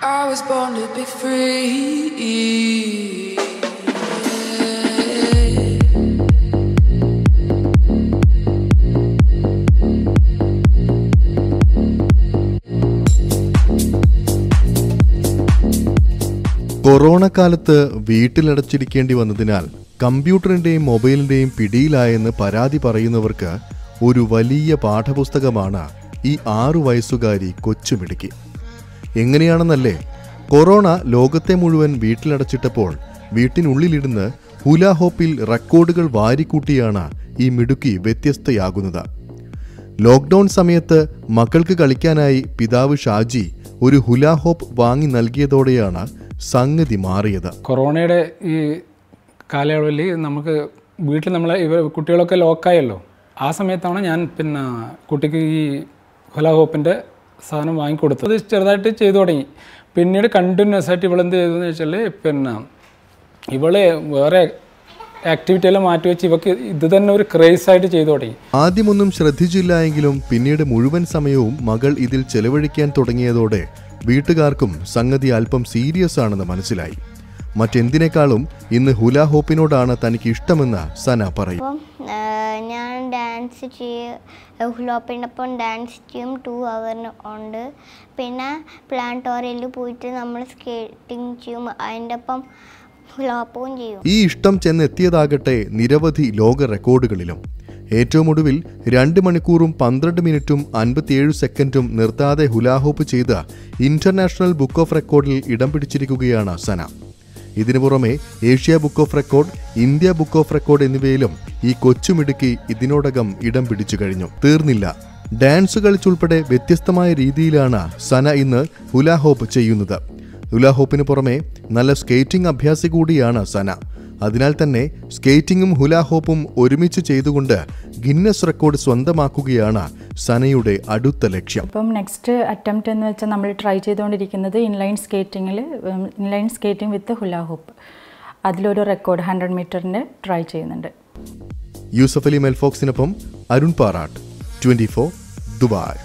I was born to be free. Corona കാലത്ത് വീട്ടിലടച്ചിരിക്കേണ്ടി വന്നതിനാൽ കമ്പ്യൂട്ടറിന്റെയും മൊബൈലിന്റെയും പിടിയിലായെന്ന് പരാതി പറയുന്നവർക്ക് ഒരു വലിയ പാഠപുസ്തകമാണ് ഈ ആറു വയസ്സുകാരി കൊച്ചുമിടുക്കി എങ്ങനെയാണെന്നല്ലേ കൊറോണ ലോകത്തെ മുഴുവൻ വീട്ടിലടച്ചിട്ടപ്പോൾ വീട്ടിനുള്ളിലിരുന്ന് ഹുല ഹോപ്പിൽ റെക്കോർഡുകൾ വാരിക്കൂട്ടിയാണ് ഈ മിടുക്കി വ്യത്യസ്തയാകുന്നത് ലോക്ക്ഡൌൺ സമയത്ത് മക്കൾക്ക് കളിക്കാനായി പിതാവ് ഷാജി ഒരു ഹുല ഹോപ്പ് വാങ്ങി നൽകിയതോടെയാണ് സംഗതി മാറിയത് കൊറോണയുടെ ഈ കാലയളവിൽ നമുക്ക് വീട്ടിൽ നമ്മളെ ഇവ കുട്ടികളൊക്കെ ലോക്കായല്ലോ ആ സമയത്താണ് ഞാൻ പിന്നെ കുട്ടിക്ക് ഈ ഹുല ഹോപ്പിൻ്റെ സാധനം വാങ്ങിക്കൊടുത്തത് അത് ചെറുതായിട്ട് ചെയ്തു തുടങ്ങി പിന്നീട് കണ്ടിന്യൂസ് ആയിട്ട് ഇവളെന്ത് ചെയ്തതെന്ന് വെച്ചാൽ പിന്നെ ഇവളെ വേറെ ആക്ടിവിറ്റി എല്ലാം മാറ്റി വെച്ച് ഇവക്ക് ഇത് തന്നെ ഒരു ക്രേസ് ആയിട്ട് ചെയ്തു തുടങ്ങി ആദ്യമൊന്നും ശ്രദ്ധിച്ചില്ല എങ്കിലും പിന്നീട് മുഴുവൻ സമയവും മകൾ ഇതിൽ ചെലവഴിക്കാൻ തുടങ്ങിയതോടെ വീട്ടുകാർക്കും സംഗതി അല്പം സീരിയസ് ആണെന്ന് മനസ്സിലായി മറ്റെന്തിനേക്കാളും ഇന്ന് ഹുല ഹോപ്പിനോടാണ് തനിക്ക് ഇഷ്ടമെന്ന് സന പറയും അപ്പം ആ, ഞാൻ ഡാൻസ് ചെയ്യ ഹുലോപ്പിനൊപ്പം ഡാൻസ് ചെയ്യും ടു അവറിന് ഉണ്ട് പിന്നെ പ്ലാനറ്റോറിയയിൽ പോയിട്ട് നമ്മൾ സ്കേറ്റിംഗ് ചെയ്യും അതിൻ്റെ ഒപ്പം ഹുലോപ്പവും ചെയ്യും ഈ ഇഷ്ടം ചെന്നെത്തിയതാകട്ടെ നിരവധി ലോക റെക്കോർഡുകളിലും ഏറ്റവും ഒടുവിൽ രണ്ട് മണിക്കൂറും പന്ത്രണ്ട് മിനിറ്റും അൻപത്തിയേഴ് സെക്കൻഡും നിർത്താതെ ഹുലാഹോപ്പ് ചെയ്ത ഇന്റർനാഷണൽ ബുക്ക് ഓഫ് റെക്കോർഡിൽ ഇടം പിടിച്ചിരിക്കുകയാണ് സന ഇതിനു പുറമെ Asia book of record India book of record എന്നിവയിലും ഈ കൊച്ചുമിടുക്കി ഇതിനോടകം ഇടം പിടിച്ചു കഴിഞ്ഞു തീർന്നില്ല ഡാൻസ് കളിച്ചുൾപ്പെടെ വ്യത്യസ്തമായ രീതിയിലാണ് സന ഇന്ന് ഹുലാഹോപ്പ് ചെയ്യുന്നത് ഹുലാഹോപ്പിന് പുറമെ നല്ല സ്കേറ്റിംഗ് അഭ്യാസി കൂടിയാണ് സന അതിനാൽ തന്നെ സ്കേറ്റിംഗും ഹുലാഹോപ്പും ഒരുമിച്ച് ചെയ്തുകൊണ്ട് ഗിന്നസ് റെക്കോർഡ് സ്വന്തമാക്കുകയാണ് സനയുടെ അടുത്ത ലക്ഷ്യം അപ്പം നെക്സ്റ്റ് അറ്റംപ്റ്റ് എന്ന് വെച്ചാൽ നമ്മൾ ട്രൈ ചെയ്തുകൊണ്ടിരിക്കുന്നത് ഇൻലൈൻ സ്കേറ്റിങ്ങിൽ inline skating with hula hoop അതിലൊരു റെക്കോർഡ് ഹൺഡ്രഡ് മീറ്ററിൻ്റെ ട്രൈ ചെയ്യുന്നുണ്ട് യൂസഫ് അലി മെൽഫോക്സിനൊപ്പം അരുൺ പാറാട്ട് ട്വന്റി ദുബായ്